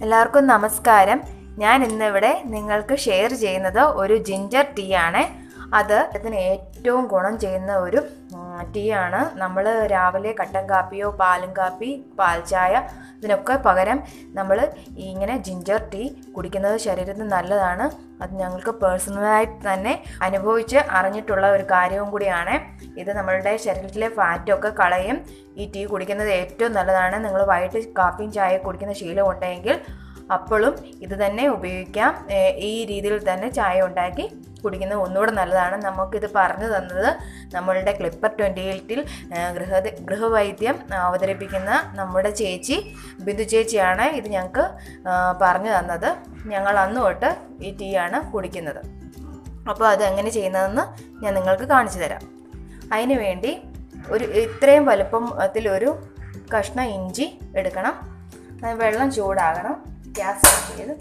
എല്ലാവർക്കും നമസ്കാരം ഞാൻ ഇന്നിവിടെ നിങ്ങൾക്ക് ഷെയർ ചെയ്യുന്നത് ഒരു ജിഞ്ചർ ടീ ആണ് അത് ഇതിന് ഏറ്റവും ഗുണം ചെയ്യുന്ന ഒരു ടീ ആണ് നമ്മൾ രാവിലെ കട്ടൻ കാപ്പിയോ പാലും കാപ്പി പാൽ ചായ ഇതിനൊക്കെ പകരം നമ്മൾ ഇങ്ങനെ ജിഞ്ചർ ടീ കുടിക്കുന്നത് ശരീരത്തിന് നല്ലതാണ് അത് ഞങ്ങൾക്ക് പേഴ്സണലായിട്ട് തന്നെ അനുഭവിച്ച് അറിഞ്ഞിട്ടുള്ള ഒരു കാര്യവും കൂടിയാണ് ഇത് നമ്മളുടെ ശരീരത്തിലെ ഫാറ്റൊക്കെ കളയും ഈ ടീ കുടിക്കുന്നത് ഏറ്റവും നല്ലതാണ് നിങ്ങൾ വൈകിട്ട് കാപ്പിയും ചായ കുടിക്കുന്ന ശീലം ഉണ്ടെങ്കിൽ അപ്പോഴും ഇത് തന്നെ ഉപയോഗിക്കാം ഏഹ് ഈ രീതിയിൽ തന്നെ ചായ ഉണ്ടാക്കി കുടിക്കുന്നത് ഒന്നുകൂടെ നല്ലതാണ് നമുക്കിത് പറഞ്ഞു തന്നത് നമ്മളുടെ ക്ലിപ്പർ ട്വൻറ്റി എയ്റ്റിൽ ഗൃഹ ഗൃഹവൈദ്യം അവതരിപ്പിക്കുന്ന നമ്മുടെ ചേച്ചി ബിന്ദു ചേച്ചിയാണ് ഇത് ഞങ്ങൾക്ക് പറഞ്ഞു തന്നത് ഞങ്ങൾ അന്ന് തൊട്ട് ഈ ടീ ആണ് കുടിക്കുന്നത് അപ്പോൾ അത് എങ്ങനെ ചെയ്യുന്നതെന്ന് ഞാൻ നിങ്ങൾക്ക് കാണിച്ചു തരാം അതിന് വേണ്ടി ഒരു ഇത്രയും വലുപ്പത്തിലൊരു കഷ്ണം ഇഞ്ചി എടുക്കണം അത് വെള്ളം ചൂടാകണം ഗ്യാസ് ഓൺ ചെയ്ത്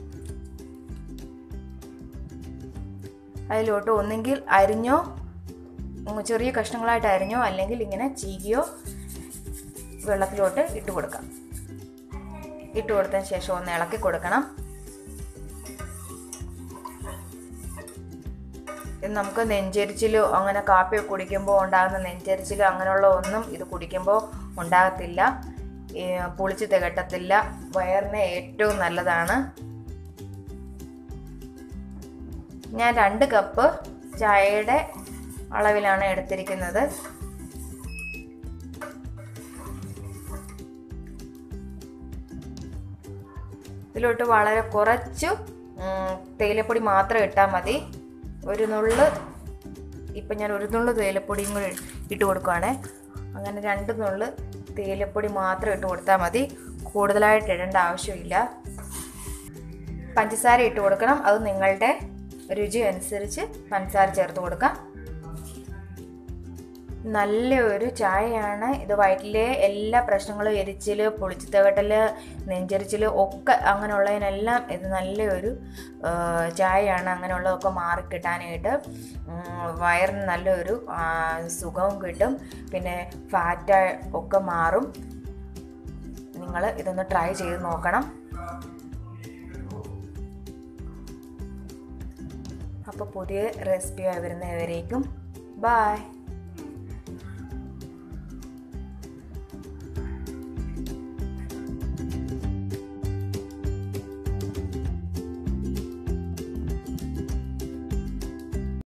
അതിലോട്ട് ഒന്നെങ്കിൽ അരിഞ്ഞോ ഉം, ചെറിയ കഷ്ണങ്ങളായിട്ട് അരിഞ്ഞോ അല്ലെങ്കിൽ ഇങ്ങനെ ചീകിയോ വെള്ളത്തിലോട്ട് ഇട്ട് കൊടുക്കാം ഇട്ട് കൊടുത്തതിന് ശേഷം ഒന്ന് ഇളക്കി കൊടുക്കണം ഇത് നമുക്ക് നെഞ്ചരിച്ചിലോ അങ്ങനെ കാപ്പിയോ കുടിക്കുമ്പോൾ ഉണ്ടാകുന്ന നെഞ്ചരിച്ചിലോ അങ്ങനെയുള്ള ഒന്നും ഇത് കുടിക്കുമ്പോൾ ഉണ്ടാകത്തില്ല ഈ പുളിച്ച് തികട്ടത്തില്ല വയറിന് ഏറ്റവും നല്ലതാണ് ഞാൻ രണ്ട് കപ്പ് ചായയുടെ അളവിലാണ് എടുത്തിരിക്കുന്നത് ഇതിലോട്ട് വളരെ കുറച്ച് ഉം, തേയിലപ്പൊടി മാത്രം ഇട്ടാൽ മതി ഒരു നുള്ള് ഇപ്പം ഞാൻ ഒരു നുള്ള് തേയിലപ്പൊടിയും കൂടി ഇട്ട് കൊടുക്കുവാണേ അങ്ങനെ രണ്ട് നുള്ള് തേയിലപ്പൊടി മാത്രം ഇട്ട് കൊടുത്താൽ മതി കൂടുതലായിട്ട് ഇടേണ്ട ആവശ്യമില്ല പഞ്ചസാര ഇട്ട് കൊടുക്കണം അത് നിങ്ങളുടെ രുചി അനുസരിച്ച് പഞ്ചസാര ചേർത്ത് കൊടുക്കാം നല്ല ഒരു ചായയാണ് ഇത് വയറ്റിലെ എല്ലാ പ്രശ്നങ്ങളും എരിച്ചിൽ പൊളിച്ചുതകട്ടൽ നെഞ്ചരിച്ചിൽ ഒക്കെ അങ്ങനെയുള്ളതിനെല്ലാം ഇത് നല്ലൊരു ആ, ചായയാണ് അങ്ങനെയുള്ളതൊക്കെ മാറിക്കിട്ടാനായിട്ട് ഉം, വയറിന് നല്ലൊരു ആ, സുഖവും കിട്ടും പിന്നെ ഫാറ്റ് ഒക്കെ മാറും നിങ്ങൾ ഇതൊന്ന് ട്രൈ ചെയ്ത് നോക്കണം അപ്പോൾ പുതിയ റെസിപ്പിയായി വരുന്നവരേക്കും ബായ്